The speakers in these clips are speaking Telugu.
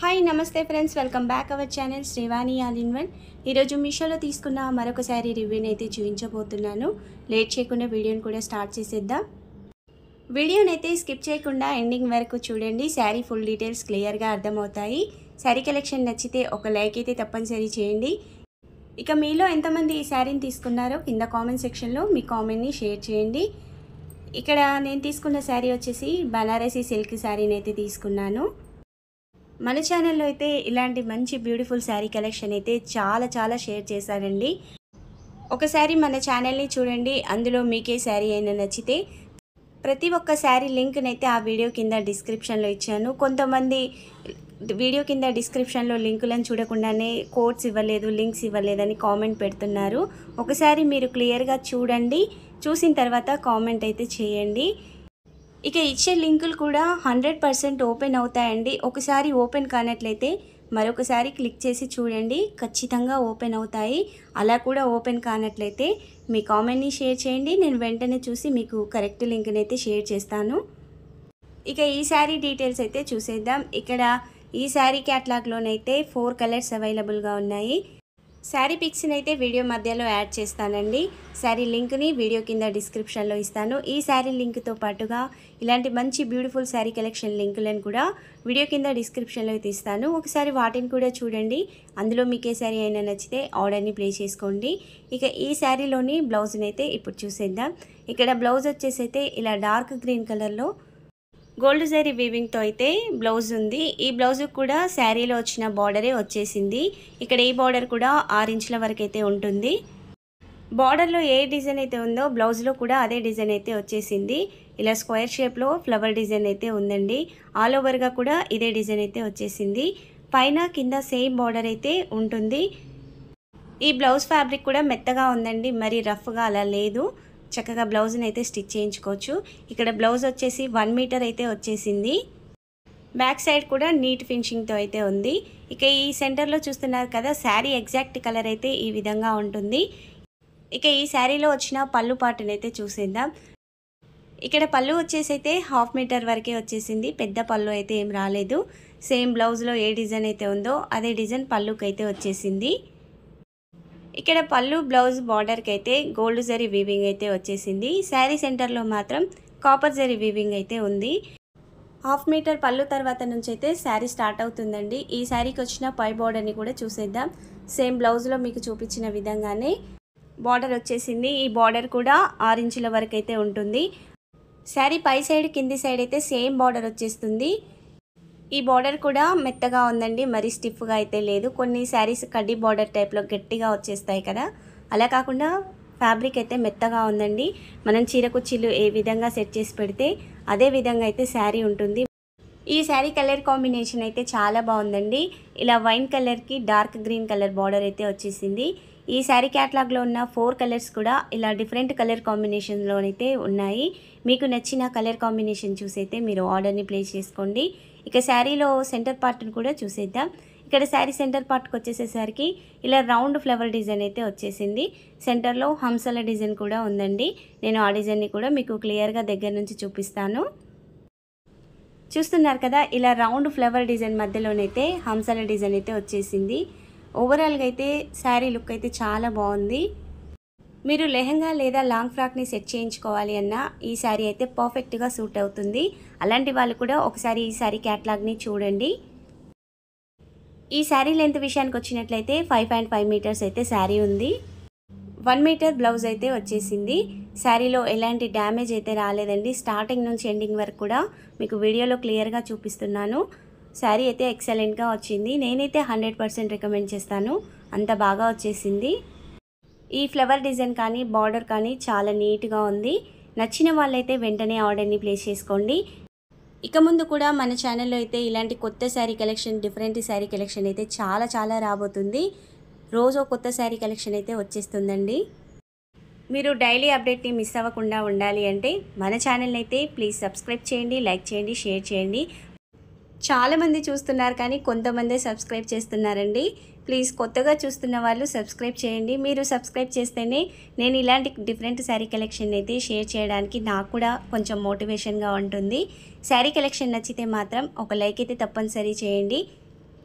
హాయ్ నమస్తే friends welcome back our channel Srivani all in one ఈరోజు మీషోలో తీసుకున్న మరొక శారీ రివ్యూని అయితే చూపించబోతున్నాను లేట్ చేయకుండా వీడియోని కూడా స్టార్ట్ చేసేద్దాం వీడియోని అయితే స్కిప్ చేయకుండా ఎండింగ్ వరకు చూడండి శారీ ఫుల్ డీటెయిల్స్ క్లియర్గా అర్థమవుతాయి శారీ కలెక్షన్ నచ్చితే ఒక లైక్ అయితే తప్పనిసరి చేయండి ఇక మీలో ఎంతమంది ఈ శారీని తీసుకున్నారో కింద కామెంట్ సెక్షన్లో మీ కామెంట్ని షేర్ చేయండి ఇక్కడ నేను తీసుకున్న శారీ వచ్చేసి బనారసీ సిల్క్ శారీని అయితే తీసుకున్నాను మన ఛానల్లో అయితే ఇలాంటి మంచి బ్యూటిఫుల్ శారీ కలెక్షన్ అయితే చాలా చాలా షేర్ చేశానండి ఒకసారి మన ఛానల్ని చూడండి అందులో మీకే శారీ అయినా నచ్చితే ప్రతి ఒక్క శారీ లింక్ని అయితే ఆ వీడియో కింద డిస్క్రిప్షన్లో ఇచ్చాను కొంతమంది వీడియో కింద డిస్క్రిప్షన్లో లింకులను చూడకుండానే కోడ్స్ ఇవ్వలేదు లింక్స్ ఇవ్వలేదని కామెంట్ పెడుతున్నారు ఒకసారి మీరు క్లియర్గా చూడండి చూసిన తర్వాత కామెంట్ అయితే చేయండి ఇక ఇచ్చే లింకులు కూడా హండ్రెడ్ పర్సెంట్ ఓపెన్ అవుతాయండి ఒకసారి ఓపెన్ కానట్లయితే మరొకసారి క్లిక్ చేసి చూడండి ఖచ్చితంగా ఓపెన్ అవుతాయి అలా కూడా ఓపెన్ కానట్లయితే మీ కామెంట్ని షేర్ చేయండి నేను వెంటనే చూసి మీకు కరెక్ట్ లింక్ని అయితే షేర్ చేస్తాను ఇక ఈ శారీ డీటెయిల్స్ అయితే చూసేద్దాం ఇక్కడ ఈ శారీ క్యాట్లాగ్లోనైతే ఫోర్ కలర్స్ అవైలబుల్గా ఉన్నాయి శారీ పిక్స్ని అయితే వీడియో మధ్యలో యాడ్ చేస్తానండి శారీ లింక్ని వీడియో కింద డిస్క్రిప్షన్లో ఇస్తాను ఈ శారీ లింక్తో పాటుగా ఇలాంటి మంచి బ్యూటిఫుల్ శారీ కలెక్షన్ లింకులను కూడా వీడియో కింద డిస్క్రిప్షన్లో అయితే ఇస్తాను ఒకసారి వాటిని కూడా చూడండి అందులో మీకే శారీ అయినా నచ్చితే ఆర్డర్ని ప్లే చేసుకోండి ఇక ఈ శారీలోని బ్లౌజ్ని అయితే ఇప్పుడు చూసేద్దాం ఇక్కడ బ్లౌజ్ వచ్చేసి అయితే ఇలా డార్క్ గ్రీన్ కలర్లో గోల్డ్ జరీ వీవింగ్తో అయితే బ్లౌజ్ ఉంది ఈ బ్లౌజ్ కూడా శారీలో వచ్చిన బార్డరే వచ్చేసింది ఇక్కడ ఈ బార్డర్ కూడా ఆరు ఇంచుల వరకు అయితే ఉంటుంది బార్డర్లో ఏ డిజైన్ అయితే ఉందో బ్లౌజ్లో కూడా అదే డిజైన్ అయితే వచ్చేసింది ఇలా స్క్వేర్ షేప్లో ఫ్లవర్ డిజైన్ అయితే ఉందండి ఆల్ ఓవర్గా కూడా ఇదే డిజైన్ అయితే వచ్చేసింది పైన కింద సేమ్ బార్డర్ అయితే ఉంటుంది ఈ బ్లౌజ్ ఫ్యాబ్రిక్ కూడా మెత్తగా ఉందండి మరి రఫ్గా అలా లేదు చక్కగా బ్లౌజ్ని అయితే స్టిచ్ చేయించుకోవచ్చు ఇక్కడ బ్లౌజ్ వచ్చేసి వన్ మీటర్ అయితే వచ్చేసింది బ్యాక్ సైడ్ కూడా నీట్ ఫినిషింగ్తో అయితే ఉంది ఇక ఈ సెంటర్లో చూస్తున్నారు కదా శారీ ఎగ్జాక్ట్ కలర్ అయితే ఈ విధంగా ఉంటుంది ఇక ఈ శారీలో వచ్చిన పళ్ళు పాటను అయితే చూసేద్దాం ఇక్కడ పళ్ళు వచ్చేసి అయితే హాఫ్ మీటర్ వరకే వచ్చేసింది పెద్ద పళ్ళు అయితే ఏం రాలేదు సేమ్ బ్లౌజ్లో ఏ డిజైన్ అయితే ఉందో అదే డిజైన్ పళ్ళుకి అయితే వచ్చేసింది ఇక్కడ పళ్ళు బ్లౌజ్ బార్డర్కి అయితే గోల్డ్ జరీ వీవింగ్ అయితే వచ్చేసింది శారీ సెంటర్లో మాత్రం కాపర్ జరీ వీవింగ్ అయితే ఉంది హాఫ్ మీటర్ పళ్ళు తర్వాత నుంచి అయితే శారీ స్టార్ట్ అవుతుందండి ఈ శారీకి వచ్చిన పై బార్డర్ని కూడా చూసేద్దాం సేమ్ బ్లౌజ్లో మీకు చూపించిన విధంగానే బార్డర్ వచ్చేసింది ఈ బార్డర్ కూడా ఆరు ఇంచుల వరకు అయితే ఉంటుంది శారీ పై సైడ్ కింది సైడ్ అయితే సేమ్ బార్డర్ వచ్చేస్తుంది ఈ బార్డర్ కూడా మెత్తగా ఉందండి మరి స్టిఫ్గా అయితే లేదు కొన్ని శారీస్ కడ్డీ బార్డర్ టైప్లో గట్టిగా వచ్చేస్తాయి కదా అలా కాకుండా ఫ్యాబ్రిక్ అయితే మెత్తగా ఉందండి మనం చీర కుర్చీలు ఏ విధంగా సెట్ చేసి పెడితే అదే విధంగా అయితే శారీ ఉంటుంది ఈ శారీ కలర్ కాంబినేషన్ అయితే చాలా బాగుందండి ఇలా వైన్ కలర్కి డార్క్ గ్రీన్ కలర్ బార్డర్ అయితే వచ్చేసింది ఈ శారీ క్యాట్లాగ్లో ఉన్న ఫోర్ కలర్స్ కూడా ఇలా డిఫరెంట్ కలర్ కాంబినేషన్లోనైతే ఉన్నాయి మీకు నచ్చిన కలర్ కాంబినేషన్ చూసైతే మీరు ఆర్డర్ని ప్లేస్ చేసుకోండి ఇక శారీలో సెంటర్ పార్ట్ని కూడా చూసేద్దాం ఇక్కడ శారీ సెంటర్ పార్ట్కి వచ్చేసేసరికి ఇలా రౌండ్ ఫ్లవర్ డిజైన్ అయితే వచ్చేసింది సెంటర్లో హంసల డిజైన్ కూడా ఉందండి నేను ఆ డిజైన్ని కూడా మీకు క్లియర్గా దగ్గర నుంచి చూపిస్తాను చూస్తున్నారు కదా ఇలా రౌండ్ ఫ్లవర్ డిజైన్ మధ్యలోనైతే హంసల డిజైన్ అయితే వచ్చేసింది ఓవరాల్గా అయితే శారీ లుక్ అయితే చాలా బాగుంది మీరు లెహంగా లేదా లాంగ్ ఫ్రాక్ని సెట్ చేయించుకోవాలి అన్న ఈ శారీ అయితే పర్ఫెక్ట్గా సూట్ అవుతుంది అలాంటి వాళ్ళు కూడా ఒకసారి ఈ శారీ క్యాట్లాగ్ని చూడండి ఈ శారీ లెంత్ విషయానికి వచ్చినట్లయితే ఫైవ్ పాయింట్ ఫైవ్ మీటర్స్ అయితే శారీ ఉంది వన్ మీటర్ బ్లౌజ్ అయితే వచ్చేసింది శారీలో ఎలాంటి డ్యామేజ్ అయితే రాలేదండి స్టార్టింగ్ నుంచి ఎండింగ్ వరకు కూడా మీకు వీడియోలో క్లియర్గా చూపిస్తున్నాను శారీ అయితే ఎక్సలెంట్గా వచ్చింది నేనైతే హండ్రెడ్ పర్సెంట్ రికమెండ్ చేస్తాను అంత బాగా వచ్చేసింది ఈ ఫ్లవర్ డిజైన్ కానీ బార్డర్ కానీ చాలా నీట్గా ఉంది నచ్చిన వాళ్ళైతే వెంటనే ఆర్డర్ని ప్లేస్ చేసుకోండి ఇక ముందు కూడా మన ఛానల్లో అయితే ఇలాంటి కొత్త sari collection different sari collection అయితే చాలా చాలా రాబోతుంది రోజు కొత్త శారీ కలెక్షన్ అయితే వచ్చేస్తుందండి మీరు డైలీ అప్డేట్ని మిస్ అవ్వకుండా ఉండాలి అంటే మన ఛానల్ని అయితే ప్లీజ్ సబ్స్క్రైబ్ చేయండి లైక్ చేయండి షేర్ చేయండి చాలామంది చూస్తున్నారు కానీ కొంతమందే సబ్స్క్రైబ్ చేస్తున్నారండి ప్లీజ్ కొత్తగా చూస్తున్న వాళ్ళు సబ్స్క్రైబ్ చేయండి మీరు సబ్స్క్రైబ్ చేస్తేనే నేను ఇలాంటి డిఫరెంట్ శారీ కలెక్షన్ అయితే షేర్ చేయడానికి నాకు కూడా కొంచెం మోటివేషన్గా ఉంటుంది శారీ కలెక్షన్ నచ్చితే మాత్రం ఒక లైక్ అయితే తప్పనిసరి చేయండి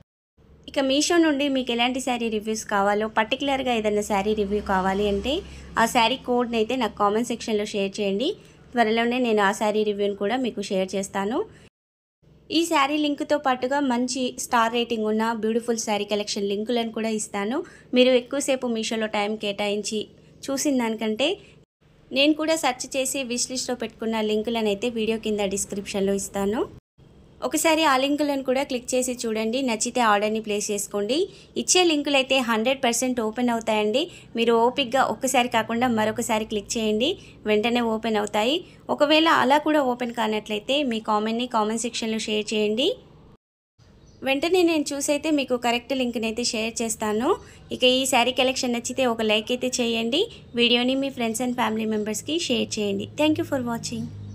ఇక మీషో నుండి మీకు ఎలాంటి శారీ రివ్యూస్ కావాలో పర్టికులర్గా ఏదైనా శారీ రివ్యూ కావాలి అంటే ఆ శారీ కోడ్ని అయితే నాకు కామెంట్ సెక్షన్లో షేర్ చేయండి త్వరలోనే నేను ఆ శారీ రివ్యూని కూడా మీకు షేర్ చేస్తాను ఈ శారీ లింక్తో పాటుగా మంచి స్టార్ రేటింగ్ ఉన్న బ్యూటిఫుల్ శారీ కలెక్షన్ లింకులను కూడా ఇస్తాను మీరు ఎక్కువసేపు మీషోలో టైం కేటాయించి చూసిన దానికంటే నేను కూడా సెర్చ్ చేసి విష్ లిస్ట్లో పెట్టుకున్న లింకులను అయితే వీడియో కింద డిస్క్రిప్షన్లో ఇస్తాను ఒకసారి ఆ లింకులను కూడా క్లిక్ చేసి చూడండి నచ్చితే ఆర్డర్ని ప్లేస్ చేసుకోండి ఇచ్చే లింకులు అయితే హండ్రెడ్ పర్సెంట్ ఓపెన్ అవుతాయండి మీరు ఓపిక్గా ఒక్కసారి కాకుండా మరొకసారి క్లిక్ చేయండి వెంటనే ఓపెన్ అవుతాయి ఒకవేళ అలా కూడా ఓపెన్ కానట్లయితే మీ కామెంట్ని కామెంట్ సెక్షన్లో షేర్ చేయండి వెంటనే నేను చూసైతే మీకు కరెక్ట్ లింక్ని అయితే షేర్ చేస్తాను ఇక ఈ శారీ కలెక్షన్ నచ్చితే ఒక లైక్ అయితే చేయండి వీడియోని మీ ఫ్రెండ్స్ అండ్ ఫ్యామిలీ మెంబర్స్కి షేర్ చేయండి థ్యాంక్ యూ ఫర్ వాచింగ్